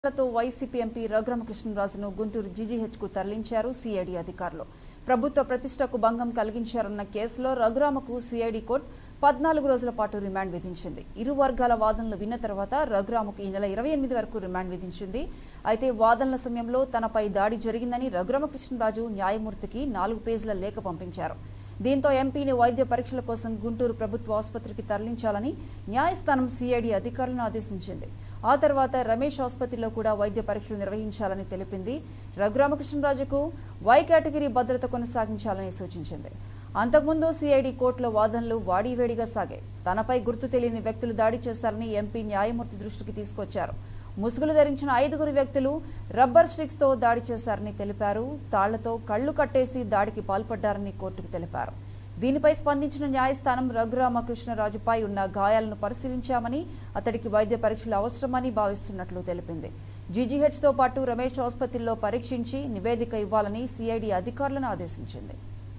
తో YCP MP రఘురామకృష్ణరాజును గుంటూరు జీజీహెచ్కు తరలించారు సిఐడి అధికారులు ప్రభుత్వ ప్రతిష్టకు భంగం కలిగించారన్న కేసులో రఘురామకు సిఐడి కోర్టు పద్నాలుగు రోజుల పాటు రిమాండ్ విధించింది ఇరు వర్గాల వాదనలు విన్న తర్వాత రఘురామకు ఈ నెల ఇరవై ఎనిమిది వరకు రిమాండ్ విధించింది అయితే వాదనల సమయంలో తనపై దాడి జరిగిందని రఘురామకృష్ణరాజు న్యాయమూర్తికి నాలుగు పేజీల లేఖ పంపించారు దీంతో ఎంపీని వైద్య పరీక్షల కోసం గుంటూరు ప్రభుత్వ ఆసుపత్రికి తరలించాలని న్యాయస్థానం సిఐడి అధికారులను ఆదేశించింది ఆ తర్వాత రమేష్ ఆసుపత్రిలో కూడా వైద్య పరీక్షలు నిర్వహించాలని తెలిపింది రఘురామకృష్ణరాజుకు వై కేటగిరీ భద్రత కొనసాగించాలని సూచించింది అంతకుముందు సిఐడి కోర్టులో వాదనలు వాడివేడిగా సాగాయి తనపై గుర్తు తెలియని వ్యక్తులు దాడి చేశారని ఎంపీ న్యాయమూర్తి దృష్టికి తీసుకొచ్చారు ముసుగులు ధరించిన ఐదుగురు వ్యక్తులు రబ్బర్ స్టిక్స్ తో దాడి చేశారని తెలిపారు తాళ్లతో కళ్లు కట్టేసి దాడికి పాల్పడ్డారని కోర్టుకు తెలిపారు దీనిపై స్పందించిన న్యాయస్థానం రఘురామకృష్ణరాజుపై ఉన్న గాయాలను పరిశీలించామని అతడికి వైద్య పరీక్షలు అవసరమని భావిస్తున్నట్లు తెలిపింది జీజీహెచ్ తో పాటు రమేష్ ఆసుపత్రిలో పరీక్షించి నివేదిక ఇవ్వాలని సిఐడి అధికారులను ఆదేశించింది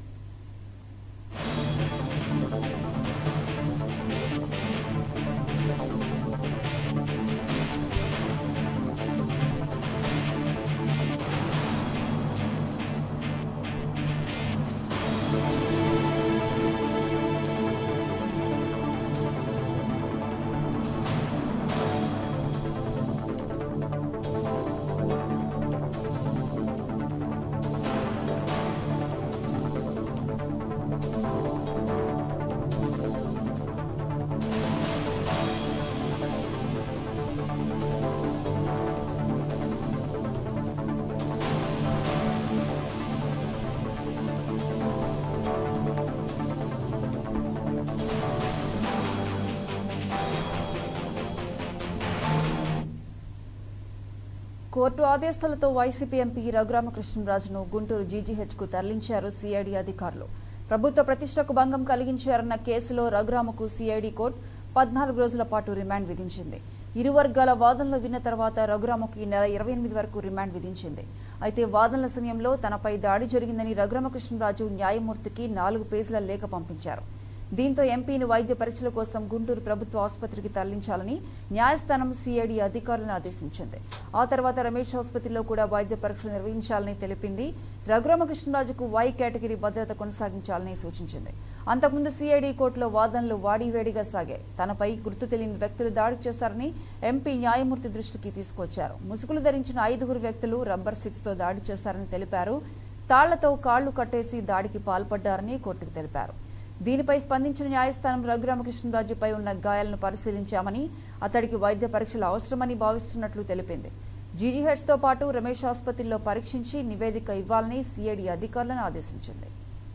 కోర్టు ఆదేశాలతో వైసీపీ ఎంపీ రఘురామకృష్ణరాజును గుంటూరు జీజీహెచ్కు తరలించారు సిఐడి అధికారులు ప్రభుత్వ ప్రతిష్టకు భంగం కలిగించారన్న కేసులో రఘురామకు సిఐడి కోర్టు పద్నాలుగు రోజుల పాటు రిమాండ్ విధించింది ఇరు వర్గాల వాదనలు విన్న తర్వాత రఘురామకు ఈ నెల ఇరవై ఎనిమిది వరకు రిమాండ్ విధించింది అయితే వాదనల సమయంలో తనపై దాడి జరిగిందని రఘురామకృష్ణరాజు న్యాయమూర్తికి నాలుగు పేజీల లేఖ పంపించారు దీంతో ఎంపీని వైద్య పరీక్షల కోసం గుంటూరు ప్రభుత్వ ఆసుపత్రికి తరలించాలని న్యాయస్థానం సిఐడి అధికారులను ఆదేశించింది ఆ తర్వాత రమేష్ ఆసుపత్రిలో కూడా వైద్య పరీక్షలు నిర్వహించాలని తెలిపింది రఘురామకృష్ణరాజుకు వై కేటగిరీ భద్రత కొనసాగించాలని సూచించింది అంతకుముందు సిఐడి కోర్టులో వాదనలు వాడివేడిగా సాగాయి తనపై గుర్తు తెలియని వ్యక్తులు దాడి చేశారని ఎంపీ న్యాయమూర్తి దృష్టికి తీసుకొచ్చారు ముసుగులు ధరించిన ఐదుగురు వ్యక్తులు రబ్బర్ స్టిక్స్ తో దాడి చేశారని తెలిపారు తాళ్లతో కాళ్లు కట్టేసి దాడికి పాల్పడ్డారని కోర్టుకు తెలిపారు దీనిపై స్పందించిన న్యాయస్థానం రఘురామకృష్ణరాజుపై ఉన్న గాయాలను పరిశీలించామని అతడికి వైద్య పరీక్షలు అవసరమని భావిస్తున్నట్లు తెలిపింది జీజీహెచ్ తో పాటు రమేష్ ఆసుపత్రిలో పరీక్షించి నివేదిక ఇవ్వాలని సిఐడి అధికారులను ఆదేశించింది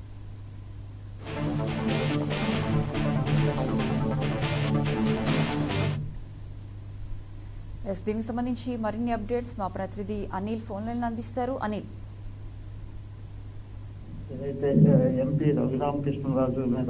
ఎస్ దీనికి సంబంధించి మరిన్ని అప్డేట్స్ మా ప్రతినిధి అనిల్ ఫోన్ లైన్ అందిస్తారు అనిల్ ఏదైతే ఎంపీ రఘురామకృష్ణరాజు మీద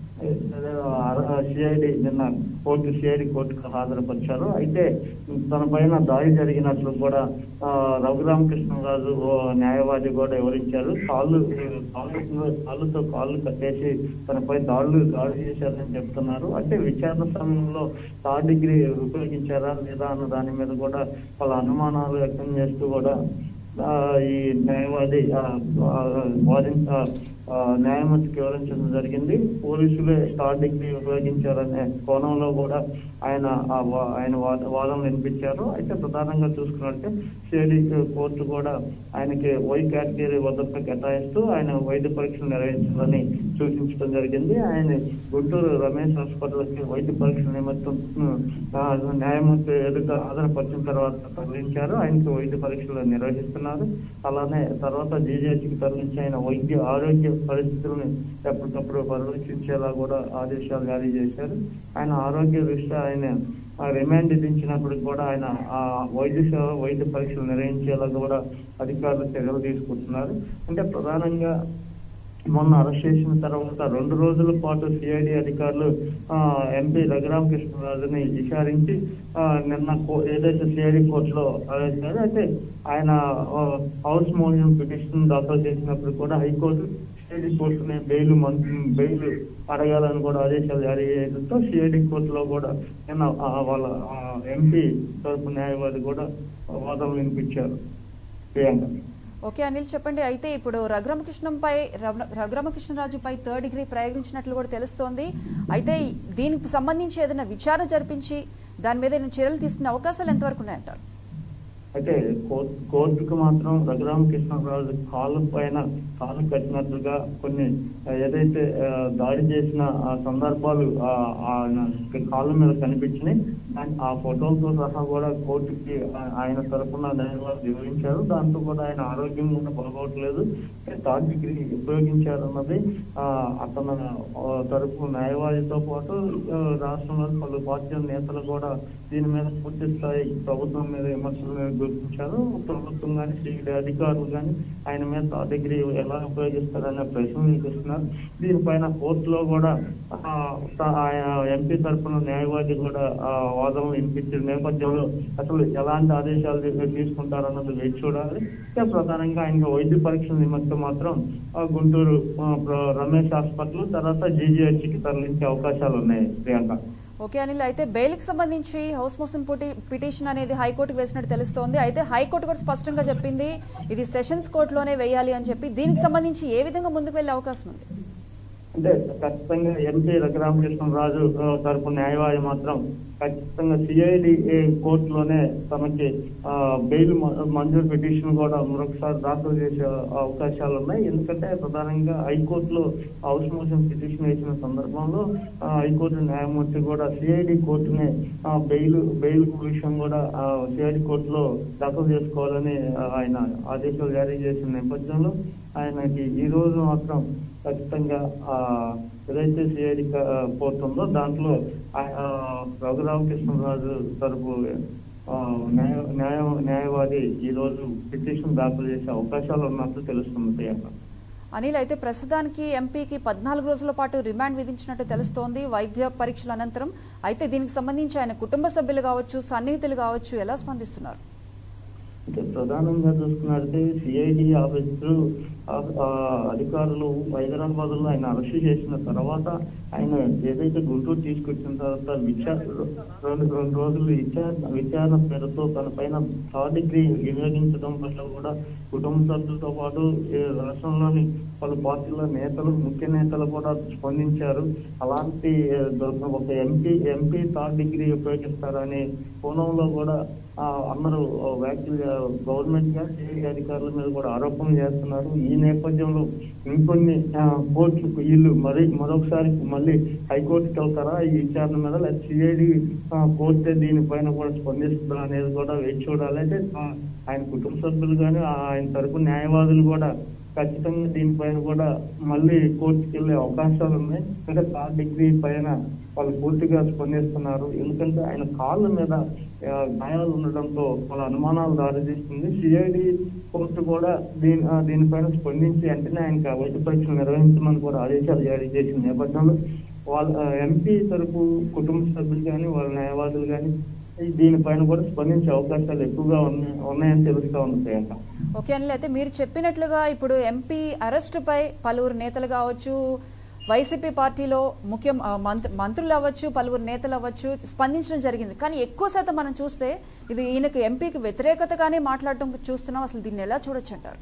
సిఐడి నిన్న కోర్టు సిఐడి కోర్టుకు హాజరుపరిచారు అయితే తన పైన దాడి జరిగినట్లు కూడా ఆ, రఘురామకృష్ణరాజు ఓ న్యాయవాది కూడా వివరించారు కాళ్ళు కాళ్ళు కాళ్ళతో కాళ్ళు కట్టేసి తనపై దాడులు దాడి చేశారని చెప్తున్నారు అంటే విచారణ సమయంలో థర్డ్ డిగ్రీ ఉపయోగించారా లేదా అన్న దాని మీద కూడా వాళ్ళ అనుమానాలు వ్యక్తం చేస్తూ కూడా ఆ, ఈ న్యాయవాది ఆ, ఆ, వాదించ ఆ, ఆ, న్యాయమూర్తికి వివరించడం జరిగింది పోలీసులే స్టార్ డిగ్రీ ఉపయోగించారనే కోణంలో కూడా ఆయన ఆ వా- ఆయన వాద- వాదనలు వినిపించారు అయితే ప్రధానంగా చూసుకున్నట్టే సిఐడి కోర్టు కూడా ఆయనకి వై కేటగిరీ భద్రత కేటాయిస్తూ ఆయన వైద్య పరీక్షలు నిర్వహించాలని సూచించడం జరిగింది ఆయన గుంటూరు రమేష్ హాస్పిటల్కి వైద్య పరీక్షల నిమిత్తం ఉమ్, ఆ, న్యాయమూర్తి ఎదుట ఆధారపరిచిన తర్వాత తరలించారు ఆయనకి వైద్య పరీక్షలు నిర్వహిస్తున్నారు అలానే తర్వాత జీజేహెచ్కి తరలించి ఆయన వైద్య ఆరోగ్య పరిస్థితులను ఎప్పటికప్పుడు పర్యవేక్షించేలా కూడా ఆదేశాలు జారీ చేశారు ఆయన ఆరోగ్య దృష్ట్యా ఆయన ఆ రిమాండ్ విధించినప్పుడు కూడా ఆయన ఆ వైద్య సేవ వైద్య పరీక్షలు నిర్వహించేలా కూడా అధికారులు చర్యలు తీసుకుంటున్నారు అంటే ప్రధానంగా మొన్న అరెస్ట్ చేసిన తర్వాత రెండు రోజుల పాటు సిఐడి అధికారులు ఆ, ఎంపీ రఘురామకృష్ణరాజుని విచారించి ఆ, నిన్న కో- ఏదైతే సిఐడి కోర్టులో అరెస్టారో అయితే ఆయన ఆ, హౌస్ మోషన్ పిటిషన్ దాఖలు చేసినప్పుడు కూడా హైకోర్టు సిఐడి కోర్టునే బెయిల్ మం- బెయిల్ అడగాలని కూడా ఆదేశాలు జారీ చేయడంతో సిఐడి కోర్టులో కూడా నిన్న ఆ వాళ్ళ ఎంపీ తరపు న్యాయవాది కూడా వాదనలు వినిపించారు ప్రియాంక ఓకే అనిల్ చెప్పండి అయితే ఇప్పుడు రఘురామకృష్ణంపై రఘు- రఘురామకృష్ణరాజుపై థర్డ్ డిగ్రీ ప్రయోగించినట్లు కూడా తెలుస్తోంది అయితే దీనికి సంబంధించి ఏదైనా విచారణ జరిపించి దాని మీద ఏదైనా చర్యలు తీసుకునే అవకాశాలు ఎంతవరకు ఉన్నాయంటారు అయితే కోర్టు కోర్టుకు మాత్రం రఘురామకృష్ణరాజు కాలు పైన కాలు కట్టినట్లుగా కొన్ని ఆ, ఏదైతే ఆ, దాడి చేసిన ఆ సందర్భాలు ఆ, ఆయన కాళ్ళ మీద కనిపించినాయి దాని- ఆ ఫోటోలతో సహా కూడా కోర్టుకి ఆ- ఆయన తరపున న్యాయవాది వివరించారు దాంతో కూడా ఆయన ఆరోగ్యం కూడా బాగోట్లేదు థర్డ్ డిగ్రీ ఉపయోగించారు అన్నది ఆ, అతను ఆ, తరపు న్యాయవాదితో పాటు ఆ, రాష్ట్రంలోని పలు పార్టీల నేతలు కూడా దీని మీద పూర్తి స్థాయి ప్రభుత్వం మీద విమర్శలు గుర్తించారు ప్రభుత్వం కానీ సిఐడి అధికారులు కానీ ఆయన మీద థర్డ్ డిగ్రీ ఎలా ఉపయోగిస్తారనే ప్రశ్నలు వినిపిస్తున్నారు దీనిపైన కోర్టులో కూడా ఆ, త- ఆయన ఎంపీ తరపున న్యాయవాది కూడా ఆ, వాదనలు వినిపించిన నేపథ్యంలో అసలు ఎలాంటి ఆదేశాలు తీ- తీసుకుంటారన్నది వేచి చూడాలి ఇక ప్రధానంగా ఆయన వైద్య పరీక్షల నిమిత్తం మాత్రం ఆ, గుంటూరు ఆ, ప్ర- రమేష్ హాస్పిటల్ తర్వాత జీజీహెచ్ కి తరలించే అవకాశాలు ఉన్నాయి ప్రియాంక ఓకే అనిల్ అయితే బెయిల్కి సంబంధించి హౌస్ మోషన్ పిటిషన్ అనేది హైకోర్టుకు వేసినట్టు తెలుస్తోంది అయితే హైకోర్టు కూడా స్పష్టంగా చెప్పింది ఇది సెషన్స్ కోర్టులోనే వేయాలి అని చెప్పి దీనికి సంబంధించి ఏ విధంగా ముందుకు వెళ్ళే అవకాశం ఉంది అంటే ఖచ్చితంగా ఎంపీ రఘురామకృష్ణరాజు ఆ, తరపు న్యాయవాది మాత్రం ఖచ్చితంగా సిఐడి కోర్టులోనే తనకి ఆ, బెయిల్ మ- మంజూరు పిటిషన్ కూడా మరొకసారి దాఖలు చేసే అవకాశాలు ఉన్నాయి ఎందుకంటే ప్రధానంగా హైకోర్టులో హౌస్ మోషన్ పిటిషన్ వేసిన సందర్భంలో ఆ, హైకోర్టు న్యాయమూర్తి కూడా సిఐడి కోర్టునే ఆ, బెయిల్ బెయిల్ విషయం కూడా సిఐడి కోర్టులో దాఖలు చేసుకోవాలని ఆ, ఆయన ఆదేశాలు జారీ చేసిన నేపథ్యంలో ఆయనకి ఈ రోజు మాత్రం ఖచ్చితంగా ఆ ఏదైతే సిఐడి కోర్టు ఉందో దాంట్లో ఆ- ఆ రఘురామకృష్ణరాజు తరపు ఆ, న్యాయ న్యాయ న్యాయవాది ఈ రోజు పిటిషన్ దాఖలు చేసే అవకాశాలు ఉన్నట్లు తెలుస్తుంది ప్రియాంక అనిల్ అయితే ప్రస్తుతానికి ఎంపీకి పద్నాలుగు రోజుల పాటు రిమాండ్ విధించినట్టు తెలుస్తోంది వైద్య పరీక్షల అనంతరం అయితే దీనికి సంబంధించి ఆయన కుటుంబ సభ్యులు కావచ్చు సన్నిహితులు కావచ్చు ఎలా స్పందిస్తున్నారు అంటే ప్రధానంగా చూసుకున్నట్లయితే సిఐడి ఆఫీసర్ అధికారులు హైదరాబాద్ లో ఆయన అరెస్ట్ చేసిన తర్వాత ఆయన ఏదైతే గుంటూరు తీసుకొచ్చిన తర్వాత విచారణ రెండు రెండు రోజులు విచారణ విచారణ పేరుతో తన పైన థర్డ్ డిగ్రీ వినియోగించడం పట్ల కూడా కుటుంబ సభ్యులతో పాటు ఈ రాష్ట్రంలోని పలు పార్టీల నేతలు ముఖ్య నేతలు కూడా స్పందించారు అలాంటి ఏ, దొరక- ఒక ఎంపీ ఎంపీ థర్డ్ డిగ్రీ ఉపయోగిస్తారని కోణంలో కూడా ఆ, అందరూ ఆ, వ్యాఖ్యలు గవర్నమెంట్ గా సిఐడి అధికారుల మీద కూడా ఆరోపణలు చేస్తున్నారు ఈ నేపథ్యంలో ఇంకొన్ని ఆ, కోర్టులు వీళ్ళు మరి మరొకసారి మళ్ళీ హైకోర్టుకి వెళ్తారా ఈ విచారణ మీద లేదా సిఐడి కోర్టే దీనిపైన కూడా స్పందిస్తుందా అనేది కూడా వేచి చూడాలి అయితే ఆ, ఆయన కుటుంబ సభ్యులు కానీ ఆయన తరపు న్యాయవాదులు కూడా ఖచ్చితంగా దీనిపైన కూడా మళ్ళీ కోర్టుకి వెళ్ళే అవకాశాలు ఉన్నాయి అంటే థర్డ్ డిగ్రీ పైన వాళ్ళు పూర్తిగా స్పందిస్తున్నారు ఎందుకంటే ఆయన కాళ్ళ మీద ఆ, గాయాలు ఉండడంతో వాళ్ళ అనుమానాలు దారితీస్తుంది సిఐడి కోర్టు కూడా దీని ఆ, దీనిపైన స్పందించి వెంటనే ఆయనకి వైద్య పరీక్షలు నిర్వహించమని కూడా ఆదేశాలు జారీ చేసిన నేపథ్యంలో వాళ్ళ ఎంపీ తరపు కుటుంబ సభ్యులు కానీ వాళ్ళ న్యాయవాదులు కానీ దీనిపైన కూడా స్పందించే అవకాశాలు ఎక్కువగా ఉన్నాయి ఉన్నాయని తెలుస్తా ఉంది ప్రియాంక ఓకే అనిల్ అయితే మీరు చెప్పినట్లుగా ఇప్పుడు ఎంపీ అరెస్టుపై పలువురు నేతలు కావచ్చు వైసీపీ పార్టీలో ముఖ్య ఆ, మంత్రి మంత్రులు అవ్వచ్చు పలువురు నేతలు అవ్వచ్చు స్పందించడం జరిగింది కానీ ఎక్కువ శాతం మనం చూస్తే ఇది ఈయనకు ఎంపీకి వ్యతిరేకతగానే మాట్లాడటం చూస్తున్నాం అసలు దీన్ని ఎలా చూడొచ్చు అంటారు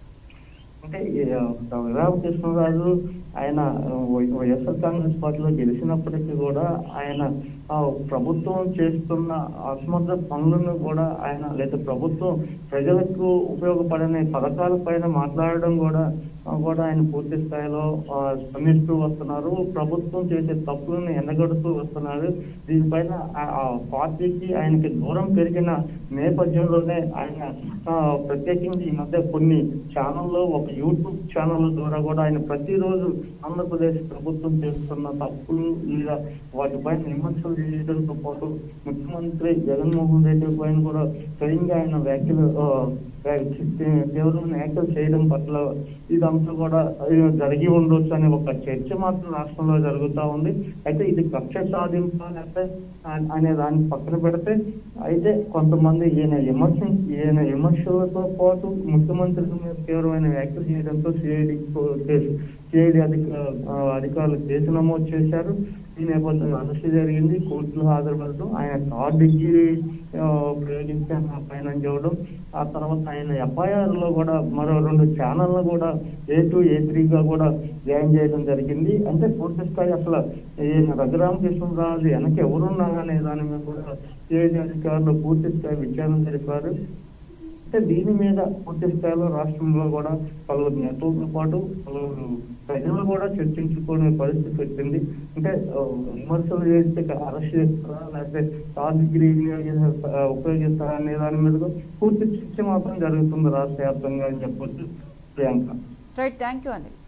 అంటే ఈ, ఆ, రామకృష్ణరాజు ఆయన ఆ, వై- వైఎస్ఆర్ కాంగ్రెస్ పార్టీలో గెలిచినప్పటికీ కూడా ఆయన ఆ, ప్రభుత్వం చేస్తున్న అసమర్థ పనులను కూడా ఆయన లేదా ప్రభుత్వం ప్రజలకు ఉపయోగపడని పథకాల పైన మాట్లాడడం కూడా ఆ, కూడా ఆయన పూర్తి స్థాయిలో ఆ, స్పందిస్తూ వస్తున్నారు ప్రభుత్వం చేసే తప్పులను ఎండగడుతూ వస్తున్నారు దీనిపైన ఆ- ఆ పార్టీకి ఆయనకి దూరం పెరిగిన నేపథ్యంలోనే ఆయన ఆ, ప్రత్యేకించి ఈ మధ్య కొన్ని ఛానల్లో ఒక యూట్యూబ్ ఛానల్ ద్వారా కూడా ఆయన ప్రతిరోజు ఆంధ్రప్రదేశ్ ప్రభుత్వం చేస్తున్న తప్పులు లేదా వాటిపైన విమర్శలు చేయడంతో పాటు ముఖ్యమంత్రి జగన్మోహన్ రెడ్డి పైన కూడా స్వయంగా ఆయన వ్యాఖ్యలు ఆ, వ్యాఖ్య- తీవ్రమైన వ్యాఖ్యలు చేయడం పట్ల ఇదంతా కూడా ఆ, జరిగి ఉండొచ్చు అనే ఒక చర్చ మాత్రం రాష్ట్రంలో జరుగుతా ఉంది అయితే ఇది కక్ష సాధింపా లేకపోతే ఆ- అనే దాన్ని పక్కన పెడితే అయితే కొంతమంది ఈయన విమర్శ ఈయన విమర్శలతో పాటు ముఖ్యమంత్రి మీద తీవ్రమైన వ్యాఖ్యలు చేయడంతో సిఐడి కేసు సిఐడి అధిక ఆ, అధికారులు కేసు నమోదు చేశారు ఈ నేపథ్యంలో అరెస్ట్ జరిగింది కోర్టులో హాజరుపడటం ఆయన థర్డ్ డిగ్రీ ఆ, ప్రయోగించి ఆయన పైన చూడడం ఆ తర్వాత ఆయన ఎఫ్ఐఆర్ లో కూడా మరో రెండు ఛానళ్ళు కూడా ఏ టూ ఏ త్రీగా కూడా జాయిన్ చేయడం జరిగింది అంటే పూర్తి స్థాయి అసలు ఈ రఘురామకృష్ణరాజు వెనక ఎవరున్నారనే దాని మీద కూడా సిఐడి అధికారులు పూర్తి స్థాయి విచారణ జరిపారు అంటే దీని మీద పూర్తి స్థాయిలో రాష్ట్రంలో కూడా పలువురు నేతలతో పాటు పలువురు ప్రజలు కూడా చర్చించుకునే పరిస్థితి వచ్చింది అంటే ఆ, విమర్శలు చేస్తే అరెస్ట్ చేస్తారా లేకపోతే థర్డ్ డిగ్రీ వినియోగిస్తారా, ఉపయోగిస్తారా అనే దాని మీద కూడా పూర్తి చర్చ మాత్రం జరుగుతుంది రాష్ట్ర వ్యాప్తంగా అని చెప్పొచ్చు Priyanka right thank you Anil